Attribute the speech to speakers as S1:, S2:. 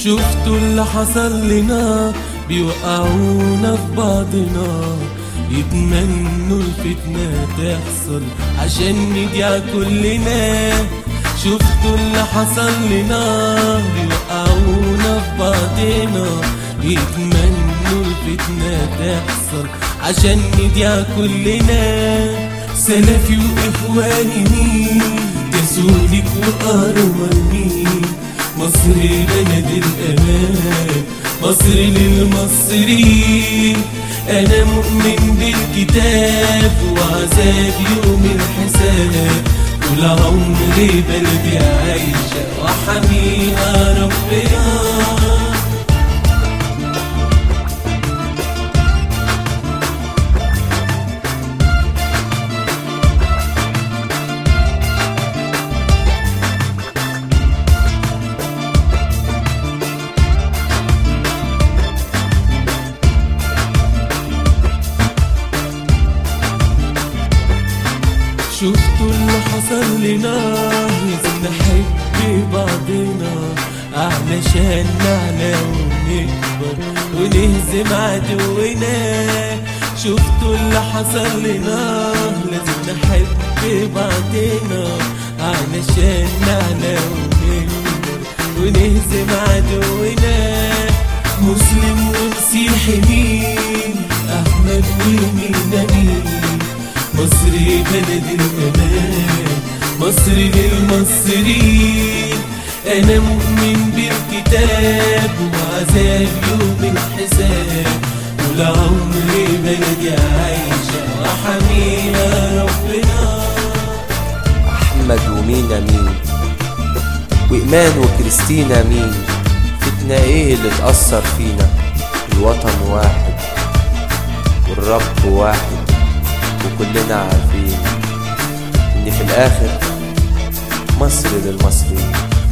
S1: شفتوا اللي حصل لنا بيوقعونا في بعضنا يتمنوا الفتنة تحصل عشان نضيع كلنا شفتوا اللي حصل لنا بيوقعونا في بعضنا يتمنوا الفتنة تحصل عشان نضيع كلنا سلفي واخواني مين تسولك وقاروا مين مصر بلد الأمان مصر للمصريين أنا مؤمن بالكتاب وعذاب يوم الحساب طول عمري بلدي عايشة وحميها ربنا شفتوا اللي حصل لنا لازم نحب بعضنا علشان نعلى ونكبر ونهزم عدونا شفتوا اللي حصل لنا لازم نحب بعضنا علشان نعلى ونكبر ونهزم عدونا مسلم ومسيحي مين احمد ومين مين مصر بلد الأمان مصر للمصريين أنا مؤمن بالكتاب وعذاب يوم الحساب طول عمري بلدي عايشة وحميها ربنا
S2: أحمد ومينا مين وإيمان وكريستينا مين فتنا إيه اللي تأثر فينا الوطن واحد والرب واحد وكلنا عارفين إن في الآخر مصر للمصريين